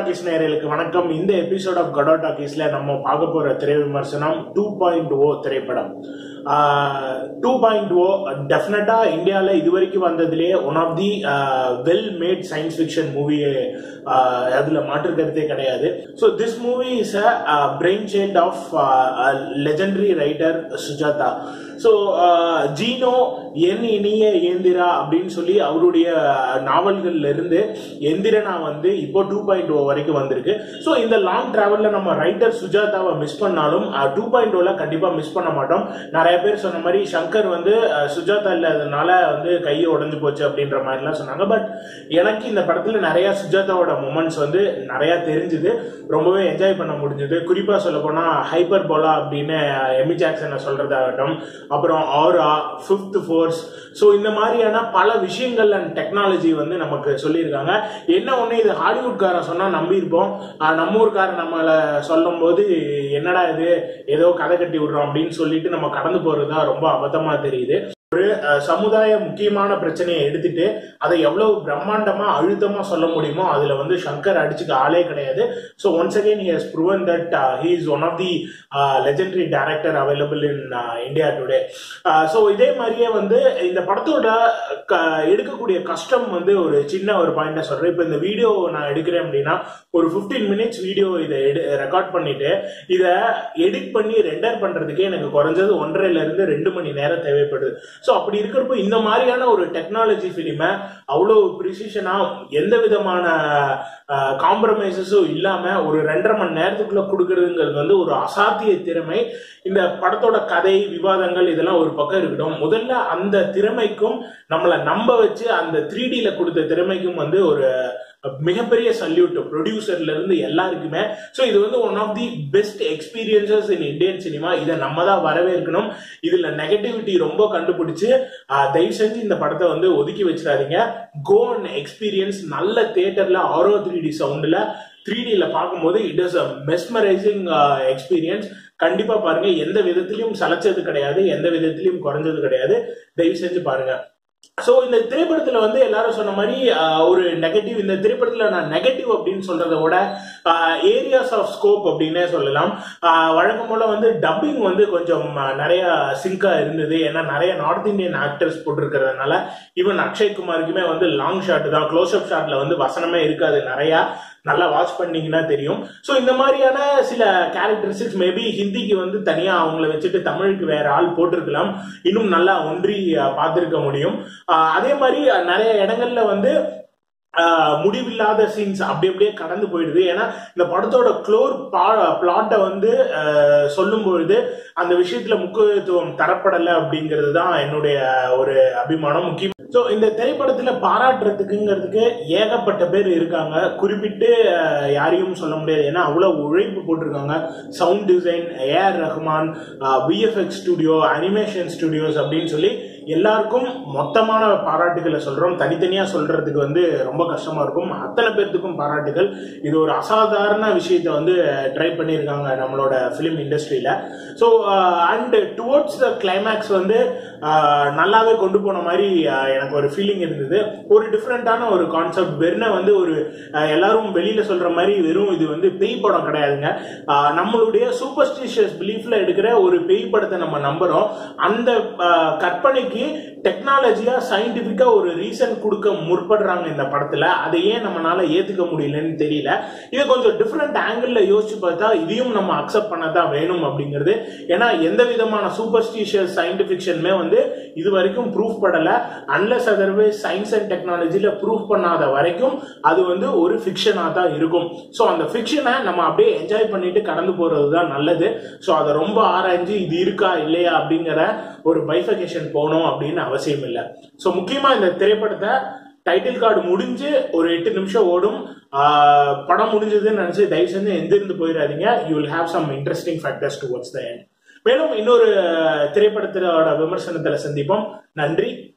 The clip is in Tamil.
டாக்கீஸ் நேயர்களுக்கு வணக்கம் இந்த எபிசோட் ஆஃப் கடோ டாக்கீஸ்ல நம்ம பார்க்க போற திரை விமர்சனம் டூ பாயிண்ட் ஓ திரைப்படம் டூ பாயிண்ட் ஓ டெஃபினட்டா இந்தியாவில் இது வரைக்கும் வந்ததுலேயே one of the well made science fiction movie அதுல மாற்று கருத்தே கிடையாது so this movie is a brain child of legendary writer Sujatha so Jeeno En Iniya Iyanthira அப்படின்னு சொல்லி அவருடைய நாவல்கள்ல இருந்து எந்திரனா வந்து இப்போ டூ பாயிண்ட் ஓ வரைக்கும் வந்திருக்கு ஸோ இந்த லாங் டிராவல்ல நம்ம ரைட்டர் சுஜாதாவை மிஸ் பண்ணாலும் டூ பாயிண்ட் ஓல கண்டிப்பா மிஸ் பண்ண மாட்டோம் நிறைய பேர் சொன்ன மாதிரி சங்கர் வந்து அஹ், சுஜாதா இல்லாதனால வந்து கையை உடைஞ்சு போச்சு அப்படின்ற மாதிரிலாம் சொன்னாங்க பட் எனக்கு இந்த படத்துல நிறைய சுஜாதாவோட மூமெண்ட்ஸ் வந்து நிறைய தெரிஞ்சுது ரொம்பவே என்ஜாய் பண்ண முடிஞ்சது குறிப்பா சொல்ல போனா ஹைப்பர் போலா அப்படின்னு எமி ஜாக்சனை சொல்றதாகட்டும் அப்புறம் ஆரா ஃபிஃப்த் ஃபோர்ஸ் ஸோ இந்த மாதிரியான பல விஷயங்கள் அண்ட் டெக்னாலஜி வந்து நமக்கு சொல்லியிருக்காங்க என்ன ஒன்று இது ஹாலிவுட்காரன் சொன்னா நம்பியிருப்போம் ஆஹ் நம்ம ஊர்க்காரன் நம்மளை சொல்லும் போது என்னடா இது ஏதோ கதை கட்டி விடுறோம் அப்படின்னு சொல்லிட்டு நம்ம கடந்து போறதா ரொம்ப அபத்தமா தெரியுது ஒரு அஹ், சமுதாய முக்கியமான பிரச்சனையை எடுத்துட்டு அதை எவ்வளவு பிரம்மாண்டமா அழுத்தமா சொல்ல முடியுமோ அதுல வந்து சங்கர் அடிச்சுக்க ஆளே கிடையாது so once again he has proven that he is one of the legendary director available in India today so இதே மாதிரியே வந்து இந்த படத்தோட க- எடுக்கக்கூடிய கஷ்டம் வந்து ஒரு சின்ன ஒரு பாயிண்ட சொல்றேன் இப்போ இந்த வீடியோ நான் எடுக்கிறேன் அப்படின்னா ஒரு 15 மினிட்ஸ் வீடியோ இதை எடு ரெக்கார்ட் பண்ணிட்டு இதை எடிட் பண்ணி ரெண்டர் பண்றதுக்கே எனக்கு குறைஞ்சது ஒன்றரைல இருந்து ரெண்டு மணி நேரம் தேவைப்படுது ஸோ அப்படி இருக்கிறப்போ இந்த மாதிரியான ஒரு டெக்னாலஜி ஃபிலிமை அவ்வளோ ப்ரிசிஷனா எந்த விதமான காம்ப்ரமைசஸும் இல்லாம ஒரு ரெண்டரை மணி நேரத்துக்குள்ள கொடுக்கறதுங்கிறது வந்து ஒரு அசாத்திய திறமை இந்த படத்தோட கதை விவாதங்கள் இதெல்லாம் ஒரு பக்கம் இருக்கட்டும் முதல்ல அந்த திறமைக்கும் நம்மளை நம்ப வச்சு அந்த த்ரீ டில கொடுத்த திறமைக்கும் வந்து ஒரு மிகப்பெரிய சல்யூட் ப்ரொடியூசர்ல இருந்து எல்லாருக்குமே ஸோ இது வந்து one of the best experiences in Indian cinema இதை நம்ம தான் வரவேற்கணும் இதுல நெகட்டிவிட்டி ரொம்ப கண்டுபிடிச்சு ஆஹ், தயவு செஞ்சு இந்த படத்தை வந்து ஒதுக்கி வச்சிடாதீங்க கோ அண்ட் எக்ஸ்பீரியன்ஸ் நல்ல தியேட்டர்ல ஆரோ த்ரீ டி சவுண்ட்ல த்ரீ டில பார்க்கும்போது it is a mesmerising experience கண்டிப்பா பாருங்க எந்த விதத்திலையும் சலைச்சது கிடையாது எந்த விதத்திலையும் குறைஞ்சது கிடையாது தயவு செஞ்சு பாருங்க சோ இந்த திரைப்படத்துல வந்து எல்லாரும் சொன்ன மாதிரி ஆஹ், ஒரு நெகட்டிவ் இந்த திரைப்படத்துல நான் நெகட்டிவ் அப்படின்னு சொல்றதை விட ஏரியாஸ் ஆஃப் ஸ்கோப் அப்படின்னே சொல்லலாம் ஆஹ், வழக்கம் போல வந்து டப்பிங் வந்து கொஞ்சம் ஆஹ், நிறைய சிங்கா இருந்தது ஏன்னா நிறைய நார்த் இந்தியன் ஆக்டர்ஸ் போட்டிருக்கிறதுனால ஈவன் அக்ஷய் குமாருக்குமே வந்து லாங் ஷாட் தான் க்ளோஸ் அப் ஷாட்ல வந்து வசனமே இருக்காது நிறைய நல்லா வாட்ச் பண்ணீங்கன்னா தெரியும் ஸோ இந்த மாதிரியான சில கேரக்டரிஸ்டிக்ஸ் மேபி ஹிந்திக்கு வந்து தனியா அவங்கள வச்சுட்டு தமிழுக்கு வேற ஆள் போட்டிருக்கலாம் இன்னும் நல்லா ஒன்றி அஹ், பார்த்திருக்க முடியும் அஹ், அதே மாதிரி அஹ், நிறைய இடங்கள்ல வந்து ஆஹ் முடிவில்லாத சீன்ஸ் அப்படி அப்படியே கடந்து போயிடுது ஏன்னா இந்த படத்தோட க்ளோர் பிளாட்டை வந்து ஆஹ் சொல்லும் பொழுது அந்த விஷயத்துல முக்கியத்துவம் தரப்படலை அப்படிங்கிறது தான் என்னுடைய ஒரு அபிமானம் முக்கியம் ஸோ இந்த திரைப்படத்துல பாராட்டுறதுக்குங்கிறதுக்கு ஏகப்பட்ட பேர் இருக்காங்க குறிப்பிட்டு ஆஹ் யாரையும் சொல்ல முடியாது ஏன்னா அவ்வளவு உழைப்பு போட்டிருக்காங்க sound design A R Rahman VFX studio animation studios அப்படின்னு சொல்லி எல்லாருக்கும் மொத்தமான பாராட்டுகளை சொல்றோம் தனித்தனியா சொல்றதுக்கு வந்து ரொம்ப கஷ்டமா இருக்கும் அத்தனை பேர்த்துக்கும் பாராட்டுகள் இது ஒரு அசாதாரண விஷயத்தை வந்து ட்ரை பண்ணியிருக்காங்க நம்மளோட ஃபிலிம் இண்டஸ்ட்ரியில so and towards the climax வந்து ஆஹ், நல்லாவே கொண்டு போன மாதிரி ஆஹ், எனக்கு ஒரு ஃபீலிங் இருந்தது ஒரு டிஃப்ரெண்டான ஒரு கான்செப்ட் வெறும் வந்து ஒரு ஆஹ், எல்லாரும் வெளியில சொல்ற மாதிரி வெறும் இது வந்து பேய் படம் கிடையாதுங்க ஆஹ், நம்மளுடைய சூப்பர்ஸ்டிஷியஸ் பிலீஃப்ல எடுக்கிற ஒரு பேய் படத்தை நம்ம நம்புறோம் அந்த ஆஹ், கற்பனைக்கு டெக்னாலஜியா சயின்டிபிக்கா ஒரு ரீசன் கொடுக்க முற்படுறாங்க இந்த படத்துல அதை ஏன் நம்மளால ஏத்துக்க முடியலன்னு தெரியல இதை கொஞ்சம் டிஃப்ரெண்ட் ஆங்கிள் யோசிச்சு பார்த்தா இதையும் நம்ம அக்செப்ட் பண்ணதான் வேணும் அப்படிங்கிறது ஏன்னா எந்த விதமான சூப்பர்ஸ்டிஷியஸ் சயின்டிபிக்ஷனுமே வந்து இது வரைக்கும் ப்ரூஃப் படல அன்லஸ் அதர்வைஸ் சயின்ஸ் அண்ட் டெக்னாலஜில ப்ரூஃப் பண்ணாத வரைக்கும் அது வந்து ஒரு ஃபிக்ஷனாக தான் இருக்கும் ஸோ அந்த ஃபிக்ஷனை நம்ம அப்படியே என்ஜாய் பண்ணிட்டு கடந்து போறது தான் நல்லது ஸோ அதை ரொம்ப ஆராய்ஞ்சு இது இருக்கா இல்லையா அப்படிங்கிற ஒரு பைஃபகேஷன் போகணும் அப்படின்னு அவசியம் இல்லை ஸோ முக்கியமா இந்த திரைப்படத்தை டைட்டில் கார்டு முடிஞ்சு ஒரு எட்டு நிமிஷம் ஓடும் ஆஹ் படம் முடிஞ்சதுன்னு நினைச்சு தயவு செஞ்சு எந்திருந்து போயிடாதீங்க you will have some interesting factors towards the end மேலும் இன்னொரு திரைப்படத்தோட விமர்சனத்துல சந்திப்போம் நன்றி